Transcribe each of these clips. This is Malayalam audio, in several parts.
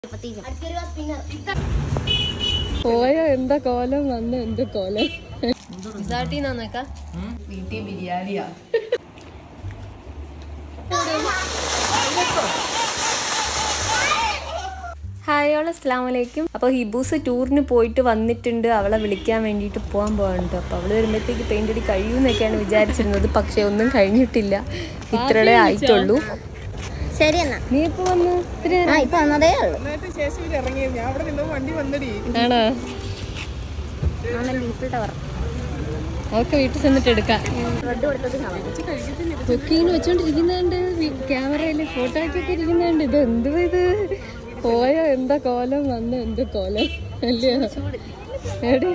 പോയ എന്താ കോലം വന്ന എന്താ കോലം റിസാർട്ടിന്നാന്നേക്കാ വീട്ടിൽ ബിരിയാണിയാ ഹായ് ഓൾ അസ്സാം വലൈക്കും അപ്പോൾ ഹിബൂസ് ടൂറിന് പോയിട്ട് വന്നിട്ടുണ്ട് അവളെ വിളിക്കാൻ വേണ്ടിയിട്ട് പോകാൻ പോകാനുണ്ട് അപ്പോൾ അവൾ വരുമ്പോഴത്തേക്ക് പെയിൻ്റ് അടി കഴിയുമെന്നൊക്കെയാണ് വിചാരിച്ചിരുന്നത് പക്ഷേ ഒന്നും കഴിഞ്ഞിട്ടില്ല ഇത്രയുടെ ആയിട്ടുള്ളൂ ശരി എന്നാ നീ ഇപ്പോൾ വന്നു ആ ഇപ്പൊ വന്നതേ ഉള്ളൂ ആണോ ആമൻ ഡീപ്പിൾ ടവർ അവർക്ക് വീട്ടിൽ ചെന്നിട്ട് എടുക്കാം റെഡ് കൊടുത്തത് കാണാം കുക്കിങ്ങിന് വെച്ചോണ്ടിരിക്കുന്നുണ്ട് ക്യാമറയിൽ ഫോട്ടോ ആക്കിയൊക്കെ ഇരിക്കുന്നുണ്ട് ഇത് എന്തുവാ ഇത് പോയ എന്താ കോലം വന്ന എന്താ കോലം അല്ലയോ എവിടെ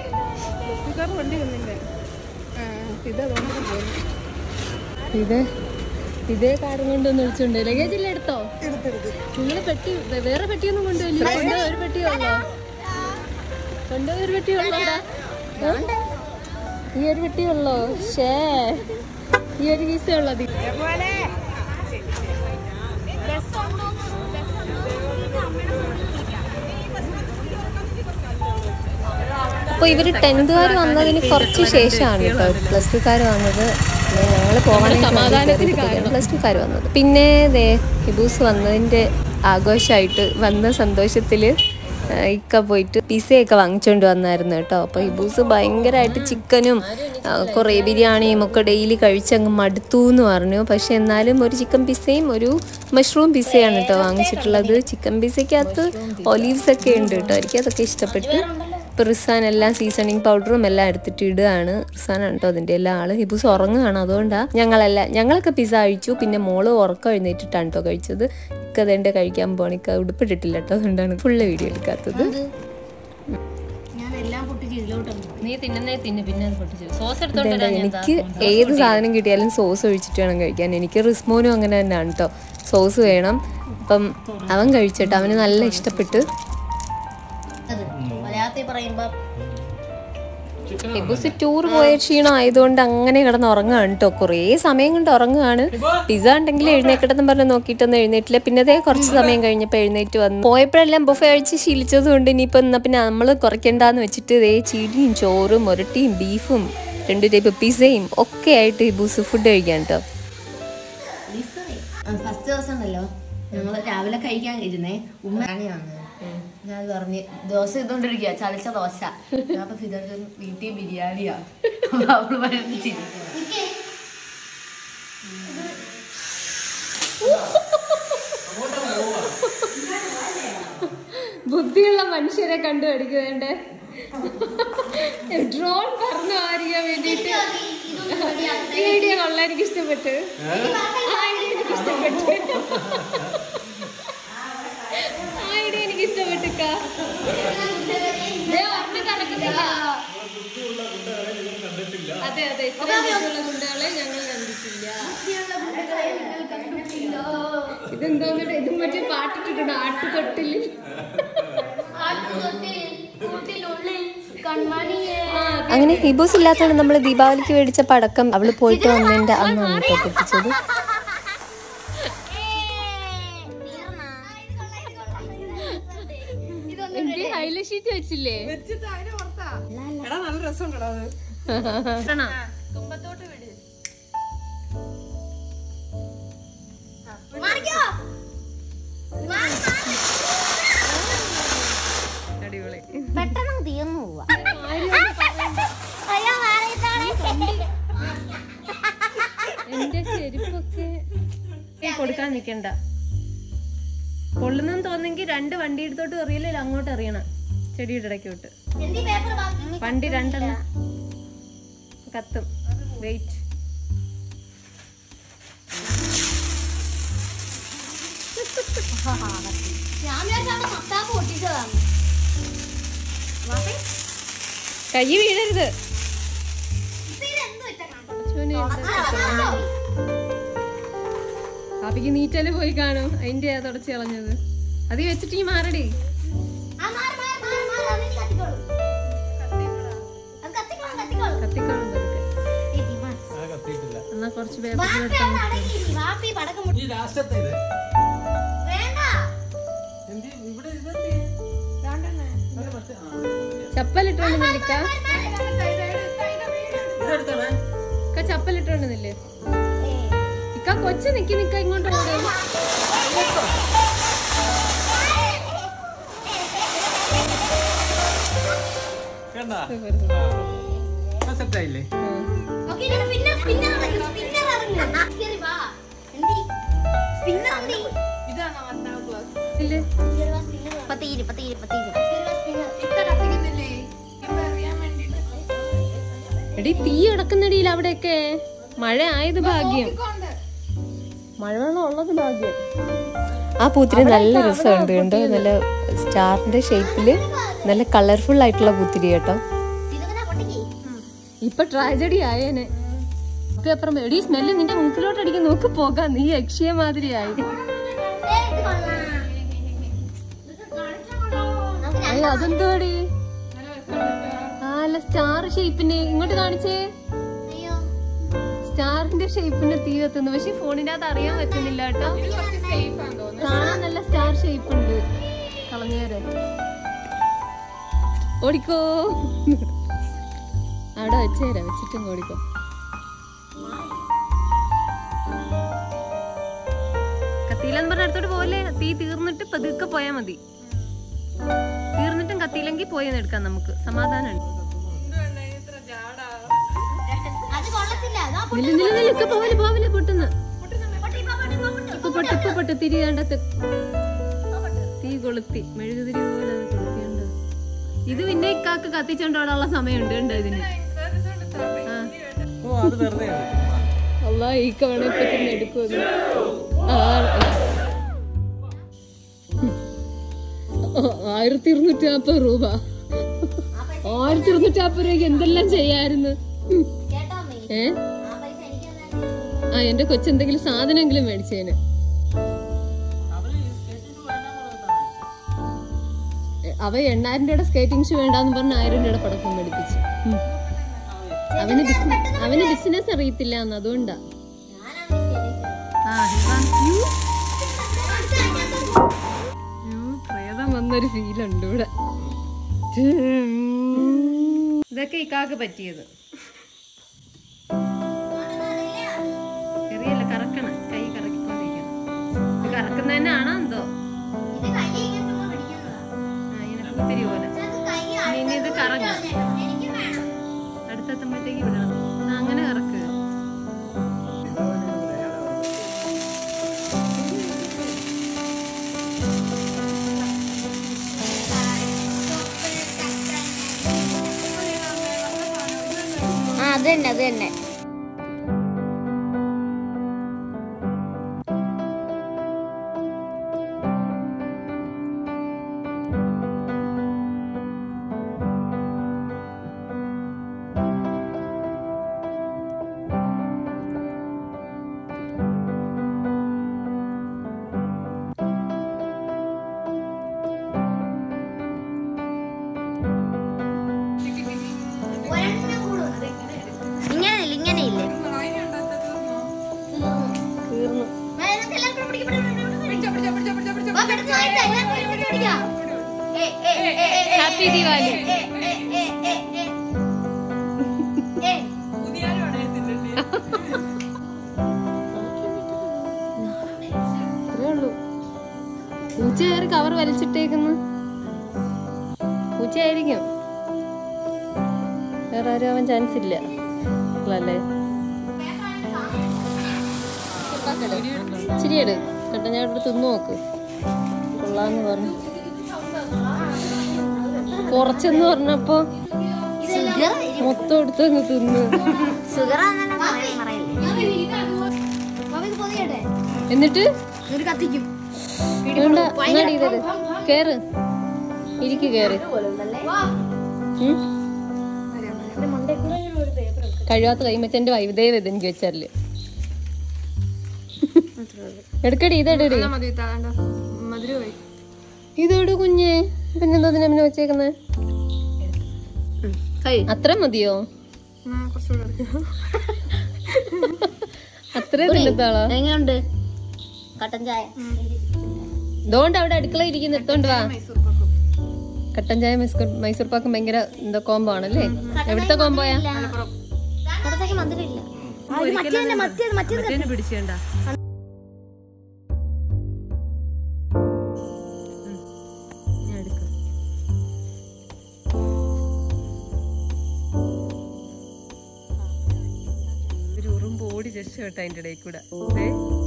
ഇത് ഇതേ കാര്യം കൊണ്ടൊന്ന് വിളിച്ചോണ്ട് ലഗേജ് ഇല്ല എടുത്തോ നിങ്ങള് പെട്ടി വേ- വേറെ പെട്ടിയൊന്നും കൊണ്ടുപോയില്ല കൊണ്ടുപോയി ഒരു പെട്ടിയുള്ളോ കൊണ്ടുപോയി ഒരു പെട്ടിയുള്ളോടാ ഏ? ഈ ഒരു പെട്ടിയുള്ളോ ഷേ ഈ ഒരു പീസേ ഉള്ളത് അപ്പോൾ ഇവർ ടെൻത്തുകാർ വന്നതിന് കുറച്ച് ശേഷമാണ് കേട്ടോ പ്ലസ് ടുക്കാർ വന്നത് ഞങ്ങൾ പോകാനായിട്ട് പ്ലസ് ടുക്കാർ വന്നത് പിന്നെ ദേ ഹിബൂസ് വന്നതിൻ്റെ ആഘോഷമായിട്ട് വന്ന സന്തോഷത്തിൽ ഇക്ക പോയിട്ട് പിസയൊക്കെ വാങ്ങിച്ചുകൊണ്ട് വന്നായിരുന്നു കേട്ടോ അപ്പോൾ ഹിബൂസ് ഭയങ്കരമായിട്ട് ചിക്കനും ആ, കുറേ ബിരിയാണിയും ഒക്കെ ഡെയിലി കഴിച്ചങ്ങ് മടുത്തു എന്ന് പറഞ്ഞു പക്ഷെ എന്നാലും ഒരു ചിക്കൻ പിസയും ഒരു മഷ്റൂം പിസയാണ് കേട്ടോ വാങ്ങിച്ചിട്ടുള്ളത് ചിക്കൻ പിസയ്ക്കകത്ത് ഒലീവ്സ് ഒക്കെ ഉണ്ട് കേട്ടോ എനിക്ക് അതൊക്കെ ഇഷ്ടപ്പെട്ടു ഇപ്പോൾ റിസാൻ എല്ലാം സീസണിങ് പൗഡറും എല്ലാം എടുത്തിട്ട് ഇടുകയാണ് റിസാനാണ് കേട്ടോ അതിൻ്റെ എല്ലാ ആള് ഹിബൂസ് ഉറങ്ങുകയാണ് അതുകൊണ്ടാണ് ഞങ്ങളെല്ലാം ഞങ്ങളൊക്കെ പിസ്സ കഴിച്ചു പിന്നെ മോള് ഉറക്കം എഴുന്നേറ്റിട്ടാണ് കേട്ടോ കഴിച്ചത് ഇക്ക അതെൻ്റെ കഴിക്കാൻ പോണിക്ക ഉടുപ്പിട്ടിട്ടില്ല കേട്ടോ അതുകൊണ്ടാണ് ഫുള്ള് വീഡിയോ എടുക്കാത്തത് ഞാൻ എല്ലാം പൊട്ടിച്ച് ഇതിലോട്ടുണ്ട് നീ തിന്നുന്നേ തിന്നു പിന്നെ അത് പൊട്ടിച്ചു സോസ് ഇതെന്താ എടുത്തോണ്ടാ എനിക്ക് ഏത് സാധനം കിട്ടിയാലും സോസ് ഒഴിച്ചിട്ട് വേണം കഴിക്കാൻ എനിക്ക് റിസ്മോനും അങ്ങനെ തന്നെയാണ് കേട്ടോ സോസ് വേണം അപ്പം അവൻ കഴിച്ചിട്ട് അവന് നല്ല ഇഷ്ടപ്പെട്ട് അത് മലയാളത്തിൽ പറയുമ്പോ ബസ് ടൂർ പോയ ക്ഷീണം ആയതുകൊണ്ട് അങ്ങനെ കിടന്ന് ഉറങ്ങുകയാണ് കേട്ടോ കുറേ സമയം കൊണ്ട് ഉറങ്ങുകയാണ് പിസ്സ ഉണ്ടെങ്കിൽ എഴുന്നേക്കട്ടെന്ന് പറഞ്ഞ് നോക്കിയിട്ടൊന്നും എഴുന്നേറ്റില്ല പിന്നെ അതേ കുറച്ച് സമയം കഴിഞ്ഞപ്പോൾ എഴുന്നേറ്റ് വന്നു പോയപ്പോഴെല്ലാം ബുഫ കഴിച്ച് ശീലിച്ചത് കൊണ്ട് ഇനിയിപ്പോൾ എന്നാൽ പിന്നെ നമ്മൾ കുറയ്ക്കണ്ടെന്ന് വെച്ചിട്ട് ഇതേ ചീടിയും ചോറും ഒരട്ടിയും ബീഫും രണ്ട് ടൈപ്പ് പിസ്സയും ഒക്കെ ആയിട്ട് ഈ ബൂസ് ഫുഡ് കഴിക്കാൻ കേട്ടോ ഫസ്റ്റ് ദിവസം ഉണ്ടല്ലോ ഞങ്ങള് രാവിലെ കഴിക്കാൻ ഇരുന്നേ ഉമ്മ വന്നു ഞാൻ പറഞ്ഞ് ദോശ ഇതുകൊണ്ടിരിക്കുക ചളിച്ച ദോശ ഞാൻ അപ്പൊ ഫിദർ വീട്ടിൽ ബിരിയാണിയാ അപ്പൊ അവള് പറയുന്നത് ചിരി ബുദ്ധിയുള്ള മനുഷ്യരെ കണ്ടു പഠിക്കുന്നുണ്ട് ഡ്രോൺ പറഞ്ഞു അറിയാൻ വേണ്ടിയിട്ട് ഈ ഐഡിയ കൊള്ളാൻ എനിക്ക് ഇഷ്ടപ്പെട്ടു ആ ഐഡിയ എനിക്ക് ഇഷ്ടപ്പെട്ടു ആ ഐഡിയ എനിക്ക് ഇഷ്ടപ്പെട്ടു ക്കാ. ദേ ഒരെണ്ണം കറക്കുന്നില്ല. അതെ അതെ ഇത്രയും ബുദ്ധിയുള്ള ഗുണ്ടകളെ ഞങ്ങൾ കണ്ടിട്ടില്ല ഇതെന്തോന്നിട്ട് ഇതും മറ്റേ പാട്ടിട്ടിട്ടുണ്ട് ആട്ടുകൊട്ടില് അങ്ങനെ ഹിബൂസ് ഇല്ലാത്തതുകൊണ്ട് നമ്മൾ ദീപാവലിക്ക് മേടിച്ച പടക്കം അവള് പോയിട്ട് വന്നതിന്റെ അന്നാണ് കേട്ടോ പൊട്ടിച്ചത് ഹൈല ഷീറ്റ് വെച്ചില്ലേ പെട്ടെന്ന് തീർന്നു പോവാ അയ്യോ, മാറിയിട്ടാണ്. എന്റെ ചെരുപ്പൊക്കെ കൊടുക്കാൻ നിക്കണ്ട കൊള്ളുന്നെന്ന് തോന്നെങ്കിൽ രണ്ട് വണ്ടി എടുത്തോട്ട് എറിയില്ല അങ്ങോട്ട് എറിയണം ചെടിയുടെ ഇടയ്ക്കോട്ട് എന്തി പേപ്പർ ബാക്കി വണ്ടി രണ്ടെണ്ണം കത്തും വെയിറ്റ് ഞാൻ വിചാരിച്ചാണ് മത്താപ്പ് പൊട്ടിച്ചതാണ് കൈ വീഴരുത് ഇതെന്ത് വെച്ച കണ്ടോ? പാപ്പിക്ക് നീറ്റല് പോയി കാണും അതിന്റെ തുടച്ച് കളഞ്ഞത് അത് വെച്ചിട്ട് ഈ മാറടി ആ, മാറ്, മാറ്, മാറ്, മാറ്, അത് ഇനി കത്തിക്കോളും. അത് കത്തിക്കോളും, കത്തിക്കോളും. കത്തിക്കോളും പതുക്കെ. ഏയ്, ദിവാൻ. എന്നാ കുറച്ച് വാപ്പി പേപ്പർ അവിടെ അടങ്ങിയിരി. വാപ്പി പടക്കം പൊട്ടി- ഈ ലാസ്റ്റത്തെ ഇത് വേണ്ട എന്ത് ചപ്പലിട്ടോണ്ട് നിൽക്ക ഇക്ക ചപ്പലിട്ടോണ്ട് നില്ലേ ഇക്ക കൊച്ചു നിക്കി നിക്ക ഇങ്ങോട്ട് ഓടി സെറ്റായില്ലേ ഓക്കേ, ഇനി പിന്നെ പിന്നെ ഇറങ്ങ്, പിന്നെ ഇറങ്ങ്. കേറി വാ. എന്തി? പിന്നെ എന്തി? ഇല്ലേ കേറി വാ, പിന്നെ വാ. കേറി വാ, പിന്നെ. എടി തീ കിടക്കുന്നടിയിൽ അവിടെയൊക്കെ മഴ ആയത് ഭാഗ്യം മഴവെള്ളം ഉള്ളത് ഭാഗ്യം ആ പൂത്തിരി നല്ല രസമുണ്ട് കണ്ടോ നല്ല സ്റ്റാറിന്റെ ഷേപ്പില് നല്ല കളർഫുൾ ആയിട്ടുള്ള പൂത്തിരി കേട്ടോ ഇതിങ്ങനെ പൊട്ടിക്ക്. ഇപ്പൊ ട്രാജഡി ആയേനെ ഒക്കെ അപ്പുറം എടി സ്മെല്ല് നിന്റെ മൂക്കിലോട്ട് അടിക്കാൻ നോക്ക് പോകാം നീ യക്ഷിയെ മാതിരിയായി ഏ, ഇത് കൊള്ളാം. ഇതൊക്കെ കാണിച്ചാ കൊള്ളാം. നമുക്ക് അയ്യോ അതെന്തോടി ആ അല്ല സ്റ്റാർ ഷേപ്പിന് ഇങ്ങോട്ട് കാണിച്ചേ അയ്യോ സ്റ്റാറിന്റെ ഷേപ്പിന് തീ കത്തുന്നു പക്ഷെ ഫോണിന്റെ അകത്ത് അറിയാൻ പറ്റുന്നില്ല കേട്ടോ കാണാൻ നല്ല സ്റ്റാർ ഷേപ്പ് ഉണ്ട് കളഞ്ഞേരെ ഓടിക്കോ അവിടെ വെച്ചേരാ വെച്ചിട്ടും ഓടിക്കോ കത്തിയില്ലെന്ന് പറഞ്ഞ അടുത്തോട്ട് പോലെ തീ തീർന്നിട്ട് പതുക്കെ പോയാ മതി തീർന്നിട്ടും കത്തിയില്ലെങ്കിൽ പോയി ഒന്ന് എടുക്കാം നമുക്ക് സമാധാനമുണ്ട് അത് കൊള്ളത്തില്ല അതാ നില്ല നില്ല നില്ല ഇപ്പൊ പോവല് പോവല് പൊട്ടുന്നു പൊട്ടി, ഇപ്പൊ പൊട്ടി, ഇപ്പൊ പൊട്ടി. ഇപ്പൊ പൊട്ട് ഇപ്പൊ പൊട്ട് തിരി കണ്ടത്ത് തീ കൊളുത്തി മെഴുകുതിരി പോലെ അത് കൊളുത്തിയുണ്ട് ഇത് പിന്നെ ഇക്കാക്ക് കത്തിച്ചോണ്ടോടാനുള്ള സമയമുണ്ട് കണ്ടോ ഇതിന് ആ ഓ അത് വെറുതെ അല്ല ഈ കവണ ഇപ്പൊ തന്നെ എടുക്കുമെന്ന് ആ, ഓ, ആയിരത്തി ഇരുന്നൂറ്റി നാപ്പത് രൂപ ആയിരത്തി ഇരുന്നൂറ്റി നാപ്പത് രൂപയ്ക്ക് എന്തെല്ലാം ചെയ്യായിരുന്നു ഉം. കേട്ടോ അമ്മേ? ഏ ആ പൈസ എനിക്ക് തന്നെ. ആ എന്റെ കൊച്ചെന്തെങ്കിലും സാധനമെങ്കിലും മേടിച്ചേന് അവ എണ്ണായിരം രൂപയുടെ സ്കേറ്റിംഗ് ഷൂ വേണ്ടാന്ന് പറഞ്ഞ ആയിരം രൂപയുടെ പടക്കം മേടിപ്പിച്ചു ഉം. അവന് ബിസിന- അവന് ബിസിനസ് അറിയത്തില്ല എന്ന് അതുകൊണ്ടാ ഞാനാണ് ശരി. ആ, ഇതാ. യ്യോ. യ്യോ, പ്രേതം വന്നൊരു ഫീലുണ്ട് ഇവിടെ ഇതൊക്കെ ഇക്കാക്ക് പറ്റിയത് ചെറിയല്ല കറക്കണം കൈ കറക്കിക്കൊണ്ടിരിക്കണം ഇത് കറക്കുന്ന തന്നെ ആണോ എന്തോ ഇത് കൈ ഇങ്ങനെ ചുമ്മാ പിടിക്കുന്നതാ. ആ, ഇങ്ങനെ പൂത്തിരി പോലെ പക്ഷെ അത് കൈ ഇനി ഇനി ഇത് കറങ്ങാം അടുത്താണ് എനിക്കും വേണം. അടുത്തെത്തുമ്പോഴത്തേക്ക് വിടണം ആ, അങ്ങനെ കറക്ക് ആ അത് തന്നെ അത് തന്നെ ഇങ്ങനെയില്ല ഇങ്ങനെയില്ലേ തീർന്നു ഹാപ്പി ദിവാലി അത്രേ ഉള്ളൂ പൂച്ച കയറി കവർ വലിച്ചിട്ടേക്കുന്നു പൂച്ചയായിരിക്കും വേറെ ആരും ആവാൻ ചാൻസ് ഇല്ല അല്ലേ ശരിയെട് കേട്ടോ ഞാൻ ഇവിടെ തിന്നു നോക്ക് കൊള്ളാന്ന് പറഞ്ഞു കുറച്ചെന്ന് പറഞ്ഞപ്പോ മൊത്തം എടുത്തങ്ങ് തിന്നു എന്നിട്ട് കത്തിക്കും വേണ്ട എന്നാടി ഇതത് കേറ് ഇരിക്ക് കേറ് ഉം? കഴിയാത്ത കൈമച്ചന്റെ വൈവിധ്യ എനിക്ക് വെച്ചല്ലേ എടുക്കടി ഇതെടി ഇതെടു കുഞ്ഞേ പിന്നെന്തോ ഇതിനെ വെച്ചേക്കുന്നേ അത്ര മതിയോ അത്രേ തിന്നത്താളാ എങ്ങനെയുണ്ട് കട്ടൻ ചായ ഇതുകൊണ്ട് അവിടെ അടുക്കള ഇരിക്കുന്ന എടുത്തോണ്ട് വാ കട്ടൻ ചായ മൈസൂർ മൈസൂർ പാക്കും ഭയങ്കര എന്താ കോംബോ ആണല്ലേ എവിടുത്തെ കോംബോയാ അവിടത്തേക്ക് മധുരമില്ല മറ്റേ മറ്റേ മറ്റേ മറ്റേനെ പിടിച്ചേണ്ട ഞാൻ എടുക്കാം ഒരു ഉറുമ്പ് ഓടി രക്ഷപ്പെട്ട അതിന്റെ ഇടയിൽ കൂടെ ദേ,